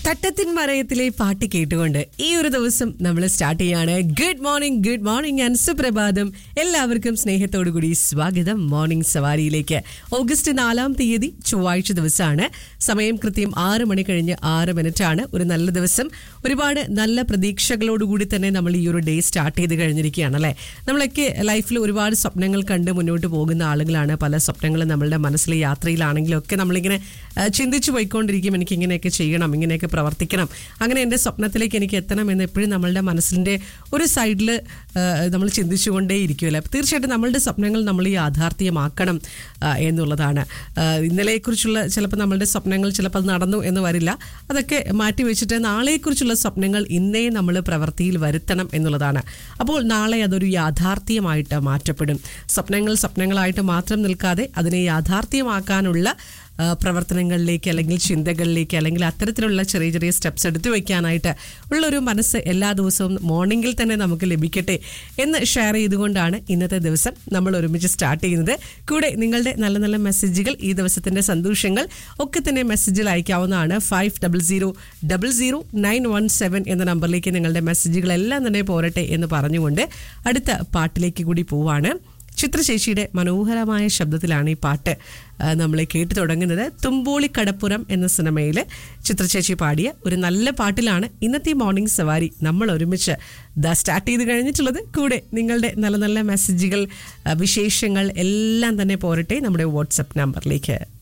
തട്ടത്തിൻ മറയത്തിലെ പാട്ട് കേട്ടുകൊണ്ട് ഈ ഒരു ദിവസം നമ്മൾ സ്റ്റാർട്ട് ചെയ്യാണ് good morning good morning and സുപ്രഭാതം എല്ലാവർക്കും സ്നേഹത്തോടു കൂടി സ്വാഗതം മോർണിംഗ് സവാരിയിലേക്ക് ഓഗസ്റ്റ് നാലാം തീയതി ചൊവ്വാഴ്ച ദിവസമാണ് സമയം കൃത്യം ആറ് മണി കഴിഞ്ഞ് ആറ് മിനിറ്റ് ആണ് ഒരു നല്ല ദിവസം ഒരുപാട് നല്ല പ്രതീക്ഷകളോടുകൂടി തന്നെ നമ്മൾ ഈ ഒരു ഡേ സ്റ്റാർട്ട് ചെയ്ത് കഴിഞ്ഞിരിക്കുകയാണ് അല്ലേ നമ്മളൊക്കെ ലൈഫിൽ ഒരുപാട് സ്വപ്നങ്ങൾ കണ്ട് മുന്നോട്ട് പോകുന്ന ആളുകളാണ് പല സ്വപ്നങ്ങളും നമ്മളുടെ മനസ്സിലെ യാത്രയിലാണെങ്കിലും ഒക്കെ നമ്മളിങ്ങനെ ആ, ചിന്തിച്ചു പോയിക്കൊണ്ടിരിക്കും എനിക്ക് ഇങ്ങനെയൊക്കെ ചെയ്യണം ഇങ്ങനെയൊക്കെ പ്രവർത്തിക്കണം അങ്ങനെ എൻ്റെ സ്വപ്നത്തിലേക്ക് എനിക്ക് എത്തണം എന്ന് എപ്പോഴും നമ്മളുടെ മനസ്സിൻ്റെ ഒരു സൈഡിൽ നമ്മൾ ചിന്തിച്ചുകൊണ്ടേ ഇരിക്കുമല്ലോ അപ്പോൾ തീർച്ചയായിട്ടും നമ്മളുടെ സ്വപ്നങ്ങൾ നമ്മൾ യാഥാർത്ഥ്യമാക്കണം ആ, എന്നുള്ളതാണ് ആ, ഇന്നലെയെക്കുറിച്ചുള്ള ചിലപ്പോൾ നമ്മളുടെ സ്വപ്നങ്ങൾ ചിലപ്പോൾ അത് നടന്നു എന്ന് വരില്ല അതൊക്കെ മാറ്റി വെച്ചിട്ട് നാളെയെക്കുറിച്ചുള്ള സ്വപ്നങ്ങൾ ഇന്നേ നമ്മൾ പ്രവൃത്തിയിൽ വരുത്തണം എന്നുള്ളതാണ് അപ്പോൾ നാളെ അതൊരു യാഥാർത്ഥ്യമായിട്ട് മാറ്റപ്പെടും സ്വപ്നങ്ങൾ സ്വപ്നങ്ങളായിട്ട് മാത്രം നിൽക്കാതെ അതിനെ യാഥാർത്ഥ്യമാക്കാനുള്ള ആ, പ്രവർത്തനങ്ങളിലേക്ക് അല്ലെങ്കിൽ ചിന്തകളിലേക്ക് അല്ലെങ്കിൽ അത്തരത്തിലുള്ള ചെറിയ ചെറിയ സ്റ്റെപ്സ് എടുത്തു വയ്ക്കാനായിട്ട് ഉള്ളൊരു മനസ്സ് എല്ലാ ദിവസവും മോർണിംഗിൽ തന്നെ നമുക്ക് ലഭിക്കട്ടെ എന്ന് ഷെയർ ചെയ്തുകൊണ്ടാണ് ഇന്നത്തെ ദിവസം നമ്മൾ ഒരുമിച്ച് സ്റ്റാർട്ട് ചെയ്യുന്നത് കൂടെ നിങ്ങളുടെ നല്ല നല്ല മെസ്സേജുകൾ ഈ ദിവസത്തിന്റെ സന്തോഷങ്ങൾ ഒക്കെ തന്നെ മെസ്സേജിൽ അയക്കാവുന്നതാണ് five double zero double zero nine one seven എന്ന നമ്പറിലേക്ക് നിങ്ങളുടെ മെസ്സേജുകളെല്ലാം തന്നെ പോരട്ടെ എന്ന് പറഞ്ഞുകൊണ്ട് അടുത്ത പാട്ടിലേക്ക് കൂടി പോവാണ് ചിത്രശേഷിയുടെ മനോഹരമായ ശബ്ദത്തിലാണ് ഈ പാട്ട് ആ, നമ്മളെ കേട്ടു തുടങ്ങുന്നത് തുമ്പോളി കടപ്പുറം എന്ന സിനിമയിൽ ചിത്രചേച്ചി പാടിയ ഒരു നല്ല പാട്ടിലാണ് ഇന്നത്തെ മോർണിംഗ് സവാരി നമ്മൾ ഒരുമിച്ച് ദാ സ്റ്റാർട്ട് ചെയ്ത് കഴിഞ്ഞിട്ടുള്ളത് കൂടെ നിങ്ങളുടെ നല്ല നല്ല മെസ്സേജുകൾ ആ, വിശേഷങ്ങൾ എല്ലാം തന്നെ പോരട്ടെ നമ്മുടെ വാട്സപ്പ് നമ്പറിലേക്ക്